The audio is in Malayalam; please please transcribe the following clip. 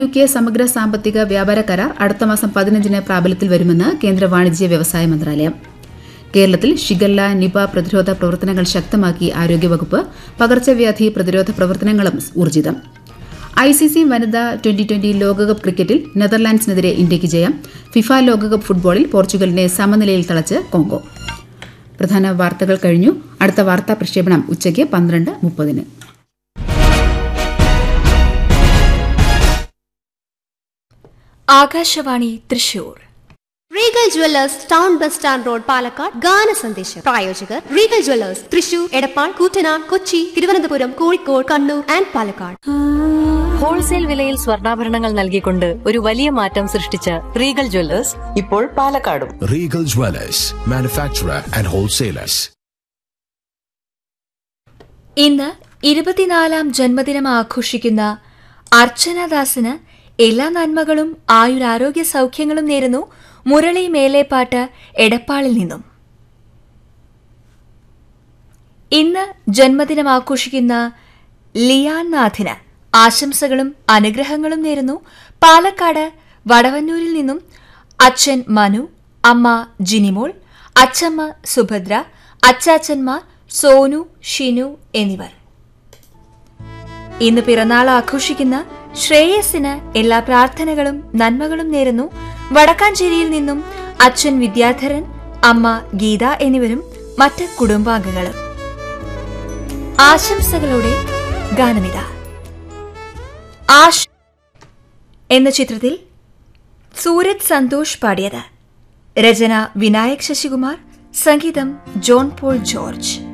യു കെ സമഗ്ര സാമ്പത്തിക വ്യാപാര കരാർ അടുത്ത മാസം പതിനഞ്ചിന് പ്രാബല്യത്തിൽ വരുമെന്ന് കേന്ദ്ര വാണിജ്യ വ്യവസായ മന്ത്രാലയം കേരളത്തിൽ ഷിഗല്ല നിപ പ്രതിരോധ പ്രവർത്തനങ്ങൾ ശക്തമാക്കി ആരോഗ്യവകുപ്പ് പകർച്ചവ്യാധി പ്രതിരോധ പ്രവർത്തനങ്ങളും ഊർജിതം ഐ സി സി വനിതാ ട്വന്റി ട്വന്റി ലോകകപ്പ് ക്രിക്കറ്റിൽ നെതർലാൻഡ്സിനെതിരെ ഇന്ത്യയ്ക്ക് ജയം ഫിഫ ലോകകപ്പ് ഫുട്ബോളിൽ പോർച്ചുഗലിനെ സമനിലയിൽ തളച്ച് കോങ്കോ പ്രധാന വാർത്തകൾ കഴിഞ്ഞു അടുത്ത വാർത്താ പ്രക്ഷേപണം ഉച്ചയ്ക്ക് പന്ത്രണ്ട് മുപ്പതിന് Akashvani Thrissur Regal Jewellers town bus stand road Palakkad ഗാന സന്ദേശം പ്രായോജകർ Regal Jewellers Thrissur Edappal Koottanad Kochi Thiruvananthapuram Kozhikode Kannur and Palakkad wholesale വിലയിൽ സ്വർണ്ണാഭരണങ്ങൾ നൽകിക്കൊണ്ട് ഒരു വലിയ മാറ്റം സൃഷ്ടിച്ച റീഗൽ ജ്വല്ലേഴ്സ് ഇപ്പോൾ പാലക്കാടും Regal Dwellers, manufacturer and wholesalers. ഇന്ന് ഇരുപത്തിനാലാം ജന്മദിനം ആഘോഷിക്കുന്ന അർച്ചനാദാസിന് എല്ലാ നന്മകളും ആയുരാരോഗ്യ സൗഖ്യങ്ങളും നേരുന്നു മുരളി മേലേപ്പാട്ട് എടപ്പാളിൽ നിന്നും ഇന്ന് ജന്മദിനം ആഘോഷിക്കുന്ന ലിയാൻ നാഥിന് ആശംസകളും അനുഗ്രഹങ്ങളും നേരുന്നു പാലക്കാട് വടവന്നൂരിൽ നിന്നും അച്ഛൻ മനു അമ്മ ജിനിമോൾ അച്ചമ്മ സുഭദ്ര അച്ചാച്ചന്മാർ സോനു ഷിനു എന്നിവർ ഇന്ന് പിറന്നാൾ ആഘോഷിക്കുന്ന ശ്രേയസിന് എല്ലാ പ്രാർത്ഥനകളും നന്മകളും നേരുന്നു വടക്കാഞ്ചേരിയിൽ നിന്നും അച്ഛൻ വിദ്യാധരൻ അമ്മ ഗീത എന്നിവരും മറ്റ് കുടുംബാംഗങ്ങളും ആശംസകളോടെ ഗാനമിത ആശ് എന്ന ചിത്രത്തിൽ സൂരജ് സന്തോഷ് പാടിയത് രചന വിനായക് ശശികുമാർ സംഗീതം ജോൺ പോൾ ജോർജ്